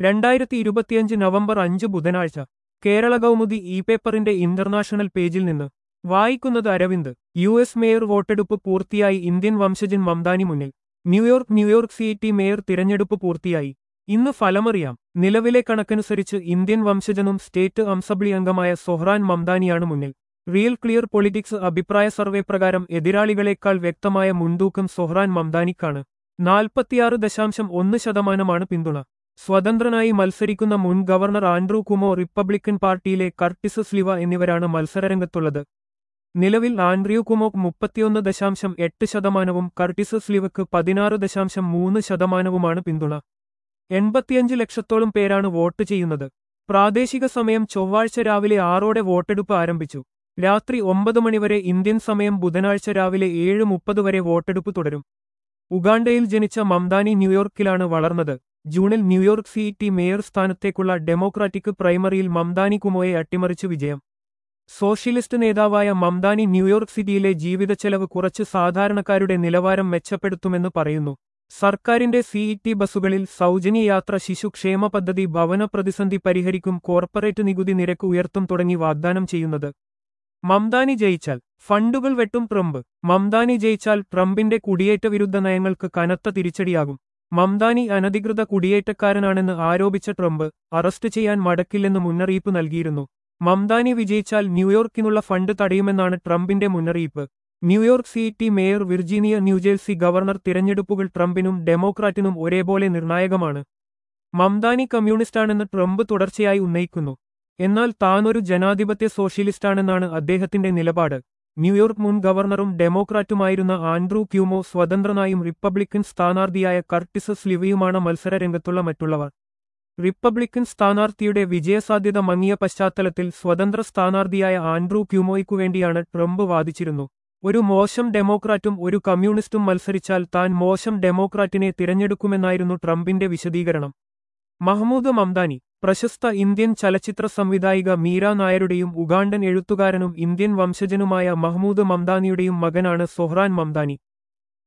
രണ്ടായിരത്തി ഇരുപത്തിയഞ്ച് നവംബർ അഞ്ച് ബുധനാഴ്ച കേരള കൗമുദി ഇ പേപ്പറിന്റെ ഇന്റർനാഷണൽ പേജിൽ നിന്ന് വായിക്കുന്നത് അരവിന്ദ് യു എസ് മേയർ വോട്ടെടുപ്പ് പൂർത്തിയായി ഇന്ത്യൻ വംശജൻ മംദാനി മുന്നിൽ ന്യൂയോർക്ക് ന്യൂയോർക്ക് സിറ്റി മേയർ തിരഞ്ഞെടുപ്പ് പൂർത്തിയായി ഇന്ന് ഫലമറിയാം നിലവിലെ കണക്കനുസരിച്ച് ഇന്ത്യൻ വംശജനും സ്റ്റേറ്റ് അംസബ്ലി അംഗമായ സൊഹ്റാൻ മംദാനിയാണ് മുന്നിൽ റിയൽ ക്ലിയർ പൊളിറ്റിക്സ് അഭിപ്രായ സർവേ പ്രകാരം എതിരാളികളെക്കാൾ വ്യക്തമായ മുൻതൂക്കം സൊഹ്റാൻ മംദാനിക്കാണ് നാൽപ്പത്തിയാറ് ദശാംശം ഒന്ന് ശതമാനമാണ് പിന്തുണ സ്വതന്ത്രനായി മത്സരിക്കുന്ന മുൻ ഗവർണർ ആൻഡ്രൂ കുമോ റിപ്പബ്ലിക്കൻ പാർട്ടിയിലെ കർട്ടിസ് സ്ലിവ എന്നിവരാണ് മത്സരരംഗത്തുള്ളത് നിലവിൽ ആൻഡ്രിയു കുമോക്ക് മുപ്പത്തിയൊന്ന് ദശാംശം എട്ട് ശതമാനവും കർട്ടിസ് സ്ലിവക്ക് പതിനാറ് ദശാംശം മൂന്ന് ശതമാനവുമാണ് പിന്തുണ എൺപത്തിയഞ്ച് ലക്ഷത്തോളം പേരാണ് വോട്ട് ചെയ്യുന്നത് പ്രാദേശിക സമയം ചൊവ്വാഴ്ച രാവിലെ ആറോടെ വോട്ടെടുപ്പ് ആരംഭിച്ചു രാത്രി ഒമ്പത് മണിവരെ ഇന്ത്യൻ സമയം ബുധനാഴ്ച രാവിലെ ഏഴ് മുപ്പത് വരെ വോട്ടെടുപ്പ് തുടരും ഉഗാണ്ടയിൽ ജനിച്ച മംദാനി ന്യൂയോർക്കിലാണ് വളർന്നത് ജൂണിൽ ന്യൂയോർക്ക് സിറ്റി മേയർ സ്ഥാനത്തേക്കുള്ള ഡെമോക്രാറ്റിക് പ്രൈമറിയിൽ മംദാനി കുമോയെ അട്ടിമറിച്ചു വിജയം സോഷ്യലിസ്റ്റ് നേതാവായ മംദാനി ന്യൂയോർക്ക് സിറ്റിയിലെ ജീവിതച്ചെലവ് കുറച്ച് സാധാരണക്കാരുടെ നിലവാരം മെച്ചപ്പെടുത്തുമെന്ന് പറയുന്നു സർക്കാരിന്റെ സിഇടി ബസ്സുകളിൽ സൗജന്യ യാത്ര ശിശുക്ഷേമ പദ്ധതി ഭവന പ്രതിസന്ധി പരിഹരിക്കും കോർപ്പറേറ്റ് നികുതി നിരക്ക് ഉയർത്തും തുടങ്ങി വാഗ്ദാനം ചെയ്യുന്നത് മംദാനി ജയിച്ചാൽ ഫണ്ടുകൾ വെട്ടും ട്രംപ് മംദാനി ജയിച്ചാൽ ട്രംപിന്റെ കുടിയേറ്റ വിരുദ്ധ നയങ്ങൾക്ക് കനത്ത തിരിച്ചടിയാകും മംദാനി അനധികൃത കുടിയേറ്റക്കാരനാണെന്ന് ആരോപിച്ച ട്രംപ് അറസ്റ്റ് ചെയ്യാൻ മടക്കില്ലെന്ന് മുന്നറിയിപ്പ് നൽകിയിരുന്നു മംദാനി വിജയിച്ചാൽ ന്യൂയോർക്കിനുള്ള ഫണ്ട് തടയുമെന്നാണ് ട്രംപിന്റെ മുന്നറിയിപ്പ് New York city mayor Virginia New Jersey governor തിരഞ്ഞെടുപ്പുകൾ ട്രംപിനും ഡെമോക്രാറ്റിനും ഒരേപോലെ നിർണായകമാണ് മംദാനി കമ്മ്യൂണിസ്റ്റാണെന്ന് ട്രംപ് തുടർച്ചയായി ഉന്നയിക്കുന്നു എന്നാൽ താനൊരു ജനാധിപത്യ സോഷ്യലിസ്റ്റാണെന്നാണ് അദ്ദേഹത്തിന്റെ നിലപാട് ന്യൂയോർക്ക് മുൻ ഗവർണറും ഡെമോക്രാറ്റുമായിരുന്ന ആൻഡ്രൂ ക്യൂമോ സ്വതന്ത്രനായും റിപ്പബ്ലിക്കൻ സ്ഥാനാർത്ഥിയായ കർട്ടിസ് സ്ലിവയുമാണ് മത്സരരംഗത്തുള്ള മറ്റുള്ളവർ റിപ്പബ്ലിക്കൻ സ്ഥാനാർത്ഥിയുടെ വിജയസാധ്യത മങ്ങിയ പശ്ചാത്തലത്തിൽ സ്വതന്ത്ര സ്ഥാനാർത്ഥിയായ ആൻഡ്രൂ ക്യൂമോയ്ക്കു വേണ്ടിയാണ് ട്രംപ് വാദിച്ചിരുന്നു ഒരു മോശം ഡെമോക്രാറ്റും ഒരു കമ്മ്യൂണിസ്റ്റും മത്സരിച്ചാൽ താൻ മോശം ഡെമോക്രാറ്റിനെ തിരഞ്ഞെടുക്കുമെന്നായിരുന്നു ട്രംപിന്റെ വിശദീകരണം മഹ്മൂദ് മംദാനി പ്രശസ്ത ഇന്ത്യൻ ചലച്ചിത്ര സംവിധായിക മീര നായരുടെയും ഉഗാണ്ടൻ എഴുത്തുകാരനും ഇന്ത്യൻ വംശജനുമായ മഹ്മൂദ് മംദാനിയുടെയും മകനാണ് സൊഹ്റാൻ മംദാനി